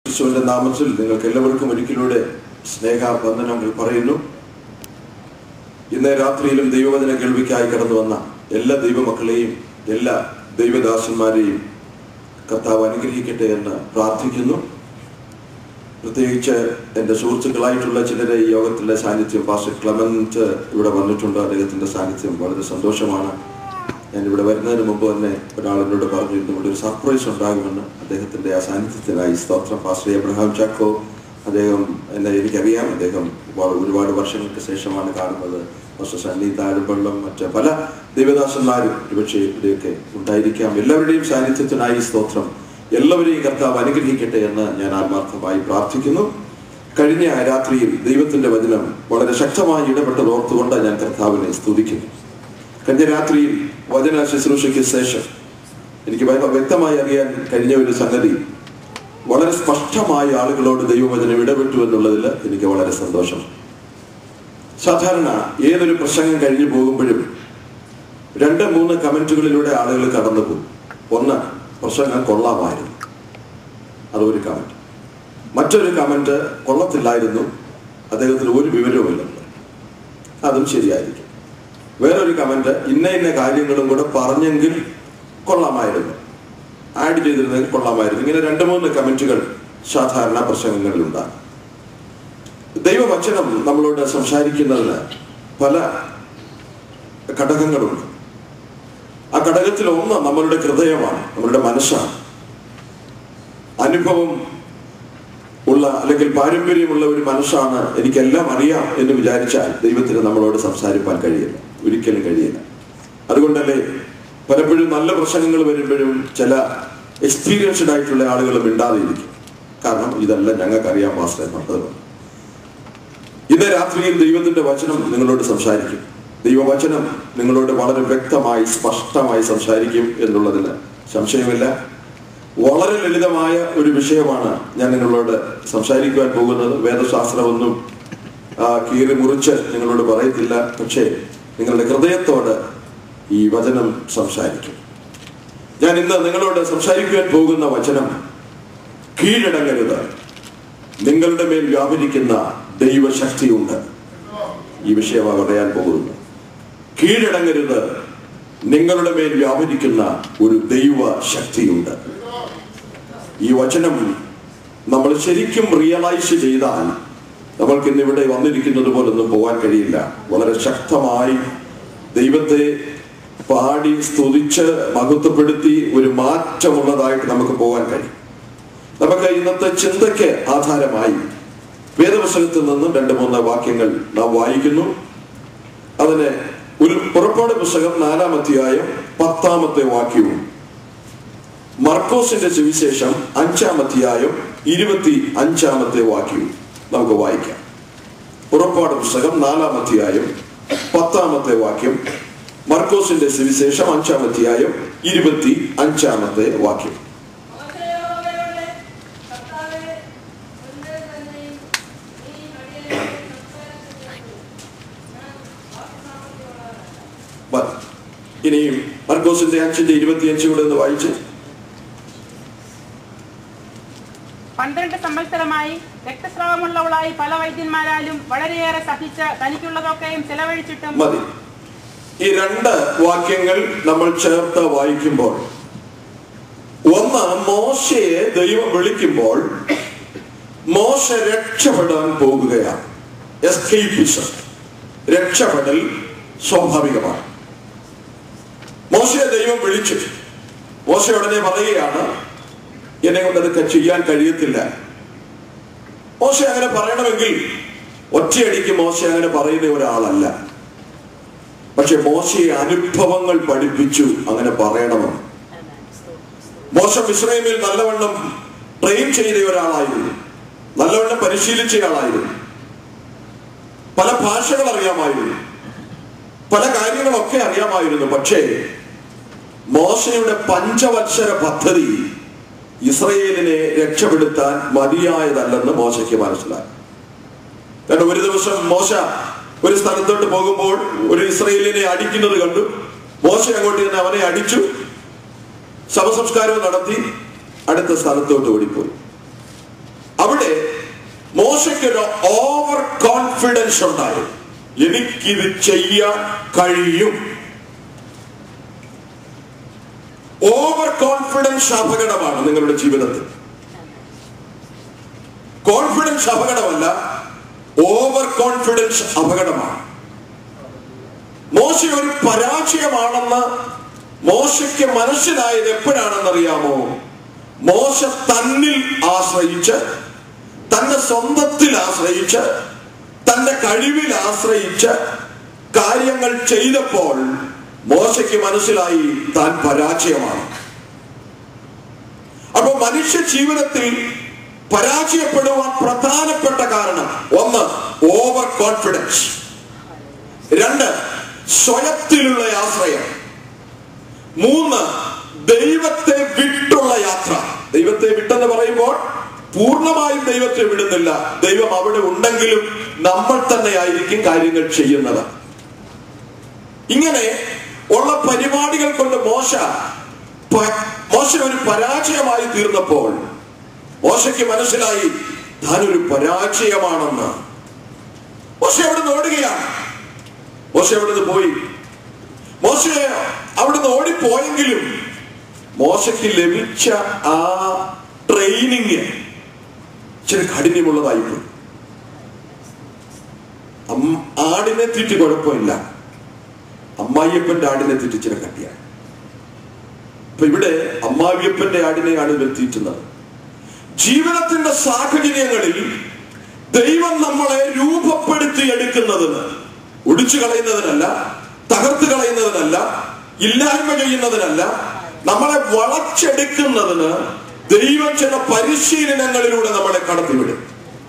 യേശുവിന്റെ നാമത്തിൽ നിങ്ങൾക്ക് എല്ലാവർക്കും ഒരിക്കലൂടെ സ്നേഹവന്ദനങ്ങൾ പറയുന്നു ഇന്ന് രാത്രിയിലും ദൈവവചന കേൾവിക്കായി കടന്നു വന്ന എല്ലാ ദൈവമക്കളെയും എല്ലാ ദൈവദാസന്മാരെയും കർത്താവ് അനുഗ്രഹിക്കട്ടെ എന്ന് പ്രാർത്ഥിക്കുന്നു പ്രത്യേകിച്ച് എൻ്റെ സുഹൃത്തുക്കളായിട്ടുള്ള ചിലരെ ഈ യോഗത്തിലെ സാന്നിധ്യം പാസ്റ്റർ ക്ലമന്റ് ഇവിടെ വന്നിട്ടുണ്ട് അദ്ദേഹത്തിന്റെ സാന്നിധ്യം വളരെ സന്തോഷമാണ് ഞാൻ ഇവിടെ വരുന്നതിന് മുമ്പ് തന്നെ ഒരാൾ എന്നോട് പറഞ്ഞിരുന്നു ഇവിടെ ഒരു സർപ്രൈസ് ഉണ്ടാകുമെന്ന് അദ്ദേഹത്തിന്റെ ആ സാന്നിധ്യത്തിനായി സ്തോത്രം പാസ്റ്റർ എബ്രഹാം ചാക്കോ അദ്ദേഹം എന്നെ എനിക്കറിയാം അദ്ദേഹം വളരെ ഒരുപാട് വർഷങ്ങൾക്ക് ശേഷമാണ് കാണുന്നത് പാസ്റ്റർ സണ്ണി താഴമ്പള്ളം മറ്റ് പല ദേവദാസന്മാരും ഒരുപക്ഷെ ഇവിടെയൊക്കെ ഉണ്ടായിരിക്കാം എല്ലാവരുടെയും സാന്നിധ്യത്തിനായി സ്തോത്രം എല്ലാവരെയും കർത്താവ് അനുഗ്രഹിക്കട്ടെ എന്ന് ഞാൻ ആത്മാർത്ഥമായി പ്രാർത്ഥിക്കുന്നു കഴിഞ്ഞ രാത്രിയിൽ ദൈവത്തിന്റെ വചനം വളരെ ശക്തമായി ഇടപെട്ടത് ഓർത്തുകൊണ്ട് ഞാൻ കർത്താവിനെ സ്തുതിക്കുന്നു കഴിഞ്ഞ രാത്രിയിൽ വചന ശുശ്രൂഷയ്ക്ക് ശേഷം എനിക്ക് വളരെ വ്യക്തമായി അറിയാൻ കഴിഞ്ഞ ഒരു സംഗതി വളരെ സ്പഷ്ടമായി ആളുകളോട് ദൈവവചനം ഇടപെട്ടു എന്നുള്ളതിൽ എനിക്ക് വളരെ സന്തോഷം സാധാരണ ഏതൊരു പ്രസംഗം കഴിഞ്ഞു പോകുമ്പോഴും രണ്ട് മൂന്ന് കമന്റുകളിലൂടെ ആളുകൾ കടന്നു പോകും ഒന്ന് പ്രസംഗം കൊള്ളാമായിരുന്നു അതൊരു കമന്റ് മറ്റൊരു കമന്റ് കൊള്ളത്തില്ലായിരുന്നു അദ്ദേഹത്തിന് ഒരു വിവരവുമില്ലെന്ന് അതും ശരിയായിരിക്കും വേറൊരു കമന്റ് ഇന്ന ഇന്ന കാര്യങ്ങളും കൂടെ പറഞ്ഞെങ്കിൽ കൊള്ളാമായിരുന്നു ആഡ് ചെയ്തിരുന്നെങ്കിൽ കൊള്ളാമായിരുന്നു ഇങ്ങനെ രണ്ട് മൂന്ന് കമന്റുകൾ സാധാരണ പ്രസംഗങ്ങളിൽ ഉണ്ടാകും ദൈവവചനം നമ്മളോട് സംസാരിക്കുന്നതിന് പല ഘടകങ്ങളുണ്ട് ആ ഘടകത്തിൽ ഒന്ന് നമ്മളുടെ ഹൃദയമാണ് നമ്മളുടെ മനസ്സാണ് അനുഭവം ഉള്ള അല്ലെങ്കിൽ പാരമ്പര്യമുള്ള ഒരു മനസ്സാണ് എനിക്കെല്ലാം അറിയാം എന്ന് വിചാരിച്ചാൽ ദൈവത്തിന് നമ്മളോട് സംസാരിപ്പാൻ കഴിയില്ല ഒരിക്കലും കഴിയില്ല അതുകൊണ്ടല്ലേ പലപ്പോഴും നല്ല പ്രസംഗങ്ങൾ വരുമ്പോഴും ചില എക്സ്പീരിയൻസ്ഡ് ആയിട്ടുള്ള ആളുകൾ മിണ്ടാതിരിക്കും കാരണം ഇതെല്ലാം ഞങ്ങൾക്കറിയാം മാസ്റ്റർ എന്നുള്ളത് ഇന്ന് രാത്രിയിൽ ദൈവത്തിന്റെ വചനം നിങ്ങളോട് സംസാരിക്കും ദൈവവചനം നിങ്ങളോട് വളരെ വ്യക്തമായി സ്പഷ്ടമായി സംസാരിക്കും എന്നുള്ളതിന് സംശയമില്ല വളരെ ലളിതമായ ഒരു വിഷയമാണ് ഞാൻ നിങ്ങളോട് സംസാരിക്കുവാൻ പോകുന്നത് വേദശാസ്ത്രമൊന്നും ആ, കീറി മുറിച്ച് നിങ്ങളോട് പറയത്തില്ല പക്ഷേ നിങ്ങളുടെ ഹൃദയത്തോട് ഈ വചനം സംസാരിക്കും ഞാൻ ഇന്ന് നിങ്ങളോട് സംസാരിക്കുവാൻ പോകുന്ന വചനം കീഴടങ്ങരുത് നിങ്ങളുടെ മേൽ വ്യാപരിക്കുന്ന ദൈവശക്തിയുണ്ട് ഈ വിഷയമാണ് പറയാൻ പോകുന്നു കീഴടങ്ങരുത് നിങ്ങളുടെ മേൽ വ്യാപരിക്കുന്ന ഒരു ദൈവ ശക്തിയുണ്ട് ഈ വചനം നമ്മൾ ശരിക്കും റിയലൈസ് ചെയ്താൽ നമ്മൾക്ക് ഇന്ന് ഇവിടെ വന്നിരിക്കുന്നത് പോലൊന്നും പോകാൻ കഴിയില്ല വളരെ ശക്തമായി ദൈവത്തെ പാടി സ്തുതിച്ച് മഹത്വപ്പെടുത്തി ഒരു മാറ്റമുള്ളതായിട്ട് നമുക്ക് പോകാൻ കഴിയും നമുക്ക് ഇന്നത്തെ ചിന്തയ്ക്ക് ആധാരമായി വേദപുസ്തകത്തിൽ നിന്നും രണ്ട് മൂന്ന് വാക്യങ്ങൾ നാം വായിക്കുന്നു അതിന് ഒരു പുറപ്പാട് പുസ്തകം നാലാം അധ്യായം പത്താമത്തെ വാക്യവും മർക്കോസിന്റെ സുവിശേഷം അഞ്ചാം അധ്യായം ഇരുപത്തി അഞ്ചാമത്തെ വാക്യവും നമുക്ക് വായിക്കാം പുറപ്പാട് പുസ്തകം നാലാം അധ്യായം പത്താമത്തെ വാക്യം മർക്കോസിന്റെ സുവിശേഷം അഞ്ചാം അധ്യായം ഇരുപത്തി അഞ്ചാമത്തെ വാക്യം മോശയോട് കർത്താവേ, നിന്റെ സന്നിധിയിൽ നീ അടിയനെ സംസാരിച്ചിരിക്കുന്നു. ഞാൻ വാക്സാമർത്ഥ്യമുള്ളവനല്ല. മതി. ഇനിയും മർക്കോസിന്റെ അഞ്ചിന്റെ ഇരുപത്തിയഞ്ച് കൂടെ ഒന്ന് വായിച്ച് പന്ത്രണ്ട് സംവത്സരമായി രക്തസ്രാവമുള്ളവളായി പല വൈദ്യന്മാരാലും വളരെയേറെ സഹിച്ച് തനിക്കുള്ളതൊക്കെയും ചെലവഴിച്ചിട്ടും മതി ഈ രണ്ട് വാക്യങ്ങൾ നമ്മൾ ചേർത്ത് വായിക്കുമ്പോൾ ഒന്ന് മോശയെ ദൈവം വിളിക്കുമ്പോൾ മോശ രക്ഷപ്പെടാൻ പോകുകയാണ് എസ്കേപ്പിസം രക്ഷപ്പെടൽ സ്വാഭാവികമാണ് മോശയെ ദൈവം വിളിച്ചു മോശ ഉടനെ പറയുകയാണ് എന്നെ കൊണ്ട് അതൊക്കെ ചെയ്യാൻ കഴിയത്തില്ല മോശ അങ്ങനെ പറയണമെങ്കിൽ ഒറ്റയടിക്ക് മോശ അങ്ങനെ പറയുന്ന ഒരാളല്ല പക്ഷെ മോശയെ അനുഭവങ്ങൾ പഠിപ്പിച്ചു അങ്ങനെ പറയണമെന്ന് മോശം ഇസ്രയേലിൽ നല്ലവണ്ണം ട്രെയിൻ ചെയ്ത ഒരാളായിരുന്നു നല്ലവണ്ണം പരിശീലിച്ച ആളായിരുന്നു പല ഭാഷകൾ അറിയാമായിരുന്നു പല കാര്യങ്ങളൊക്കെ അറിയാമായിരുന്നു പക്ഷേ മോശയുടെ പഞ്ചവത്സര പദ്ധതി ഇസ്രയേലിനെ രക്ഷപ്പെടുത്താൻ മതിയായതല്ലെന്ന് മോശയ്ക്ക് മനസ്സിലായി കാരണം ഒരു ദിവസം മോശ ഒരു സ്ഥലത്തോട്ട് പോകുമ്പോൾ ഒരു ഇസ്രയേലിനെ അടിക്കുന്നത് കണ്ടു മോശ അങ്ങോട്ട് ചെന്ന് അവനെ അടിച്ചു ശവസംസ്കാരവും നടത്തി അടുത്ത സ്ഥലത്തോട്ട് ഓടിപ്പോയി അവിടെ മോശയ്ക്കൊരു ഓവർ കോൺഫിഡൻസ് ഉണ്ടായി എനിക്കിത് ചെയ്യാൻ കഴിയും ഓവർ കോൺഫിഡൻസ് അപകടമാണ് നിങ്ങളുടെ ജീവിതത്തിൽ കോൺഫിഡൻസ് അപകടമല്ല ഓവർ കോൺഫിഡൻസ് അപകടമാണ് മോശ ഒരു പരാജയമാണെന്ന് മോശയ്ക്ക് മനസ്സിലായത് എപ്പോഴാണെന്നറിയാമോ മോശ തന്നിൽ ആശ്രയിച്ച് തന്റെ സ്വന്തത്തിൽ ആശ്രയിച്ച് തന്റെ കഴിവിൽ ആശ്രയിച്ച് കാര്യങ്ങൾ ചെയ്തപ്പോൾ മോശയ്ക്ക് മനസ്സിലായി താൻ പരാജയമാണ് അപ്പൊ മനുഷ്യ ജീവിതത്തിൽ പരാജയപ്പെടുവാൻ പ്രധാനപ്പെട്ട കാരണം ഒന്ന് ഓവർ കോൺഫിഡൻസ് രണ്ട് സ്വയത്തിലുള്ള ആശ്രയം മൂന്ന് ദൈവത്തെ വിട്ടുള്ള യാത്ര ദൈവത്തെ വിട്ടെന്ന് പറയുമ്പോൾ പൂർണ്ണമായും ദൈവത്തെ വിടുന്നില്ല ദൈവം അവിടെ ഉണ്ടെങ്കിലും നമ്മൾ തന്നെ ആയിരിക്കും കാര്യങ്ങൾ ചെയ്യുന്നത് ഇങ്ങനെ ഉള്ള പരിപാടികൾ കൊണ്ട് മോശ പ- മോശ ഒരു പരാജയമായി തീർന്നപ്പോൾ മോശയ്ക്ക് മനസ്സിലായി താൻ ഒരു പരാജയമാണെന്ന് മോശ അവിടുന്ന് ഓടുകയാണ് മോശ അവിടുന്ന് പോയി മോശ അവിടുന്ന് ഓടിപ്പോയെങ്കിലും മോശയ്ക്ക് ലഭിച്ച ആ ട്രെയിനിങ് ഇച്ചിരി കഠിനമുള്ളതായിപ്പോയി അം- ആടിനെ തീറ്റി കുഴപ്പമില്ല അമ്മായിയപ്പന്റെ ആടിനെ തീറ്റി ഇച്ചിരി കട്ടിയാണ് അപ്പൊ ഇവിടെ അമ്മാവിയപ്പന്റെ ആടിനെയാണ് ഇവർ തീറ്റുന്നത് ജീവിതത്തിന്റെ സാഹചര്യങ്ങളിൽ ദൈവം നമ്മളെ രൂപപ്പെടുത്തി എടുക്കുന്നതിന് ഒടിച്ചു കളയുന്നതിനല്ല തകർത്ത് കളയുന്നതിനല്ല ഇല്ലായ്മ ചെയ്യുന്നതിനല്ല നമ്മളെ വളച്ചെടുക്കുന്നതിന് ദൈവം ചില പരിശീലനങ്ങളിലൂടെ നമ്മളെ കടത്തിവിടും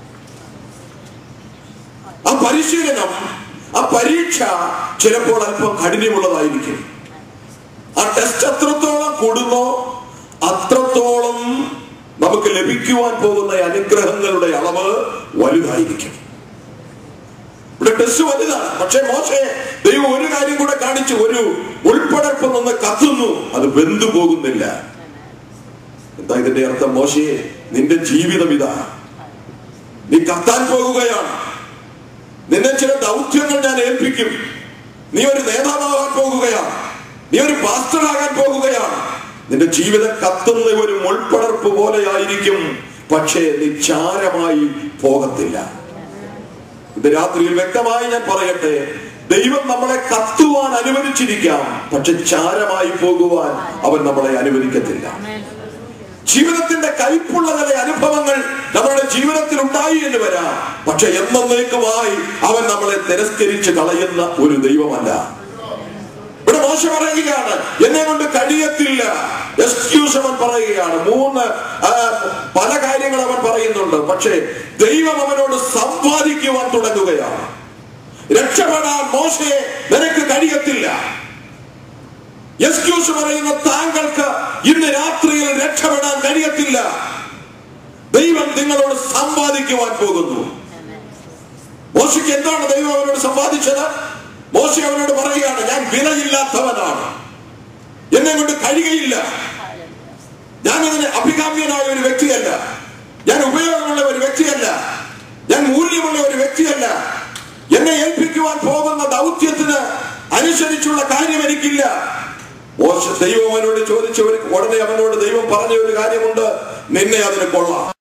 ആ പരിശീലനം ആ പരീക്ഷ ചിലപ്പോൾ അല്പം കഠിനമുള്ളതായിരിക്കും ആ ടെസ്റ്റ് എത്രത്തോളം കൂടുന്നോ അത്രത്തോളം നമുക്ക് ലഭിക്കുവാൻ പോകുന്ന അനുഗ്രഹങ്ങളുടെ അളവ് വലുതായിരിക്കും ഇവിടെ ടെസ്റ്റ് വലുതാണ് പക്ഷേ മോശെ ദൈവം ഒരു കാര്യം കൂടെ കാണിച്ചു ഒരു ഉൾപ്പടർപ്പ് നിന്ന് കത്തുന്നു അത് വെന്തു പോകുന്നില്ല എന്താ ഇതിന്റെ അർത്ഥം മോശയെ നിന്റെ ജീവിതം ഇതാ നീ കത്താൻ പോകുകയാണ് നിന്നെ ചില ദൗത്യങ്ങൾ ഞാൻ ഏൽപ്പിക്കും നീ ഒരു നേതാവാകാൻ പോകുകയാണ് നീ ഒരു പാസ്റ്ററാകാൻ പോകുകയാണ് നിന്റെ ജീവിതം കത്തുന്ന ഒരു മുൾപ്പടർപ്പ് പോലെയായിരിക്കും പക്ഷേ നീ ചാരമായി പോകത്തില്ല ഇത് രാത്രിയിൽ വ്യക്തമായി ഞാൻ പറയട്ടെ ദൈവം നമ്മളെ കത്തുവാൻ അനുവദിച്ചിരിക്കാം പക്ഷെ ചാരമായി പോകുവാൻ അവൻ നമ്മളെ അനുവദിക്കത്തില്ല ജീവിതത്തിന്റെ കൈപ്പുള്ള ചില അനുഭവങ്ങൾ നമ്മുടെ ജീവിതത്തിൽ ഉണ്ടായി എന്ന് വരാം പക്ഷെ എന്നേക്കുമായി അവൻ നമ്മളെ തിരസ്കരിച്ച് കളയുന്ന ഒരു ദൈവമല്ല ഇവിടെ മോശ പറയുകയാണ് എന്നെ കൊണ്ട് കഴിയത്തില്ല എക്സ്ക്യൂസ് അവൻ പറയുകയാണ് മൂന്ന് ആ, പല കാര്യങ്ങൾ അവൻ പറയുന്നുണ്ട് പക്ഷേ ദൈവം അവനോട് സംവാദിക്കുവാൻ തുടങ്ങുകയാണ് രക്ഷപ്പെടാൻ മോശയെ നിനക്ക് കഴിയത്തില്ല എക്സ്ക്യൂസ് പറയുന്ന താങ്കൾക്ക് ഇന്ന് രാത്രിയിൽ രക്ഷപ്പെടാൻ കഴിയത്തില്ല ദൈവം നിങ്ങളോട് സംവാദിക്കുവാൻ പോകുന്നു മോശയ്ക്ക് എന്താണ് ദൈവം അവനോട് സംവാദിച്ചത് മോശ അവനോട് പറയുകയാണ് ഞാൻ വിലയില്ലാത്തവനാണ് എന്നെ കൊണ്ട് കഴിയുകയില്ല ഞാൻ ഇതിന് അഭികാമ്യനായ ഒരു വ്യക്തിയല്ല ഞാൻ ഉപയോഗമുള്ള ഒരു വ്യക്തിയല്ല ഞാൻ മൂല്യമുള്ള ഒരു വ്യക്തിയല്ല എന്നെ ഏൽപ്പിക്കുവാൻ പോകുന്ന ദൗത്യത്തിന് അനുസരിച്ചുള്ള കാര്യം എനിക്കില്ല മോശ ദൈവം അവനോട് ചോദിച്ച ഒരു ഉടനെ അവനോട് ദൈവം പറഞ്ഞ ഒരു കാര്യമുണ്ട് നിന്നെ അതിന് കൊള്ളാം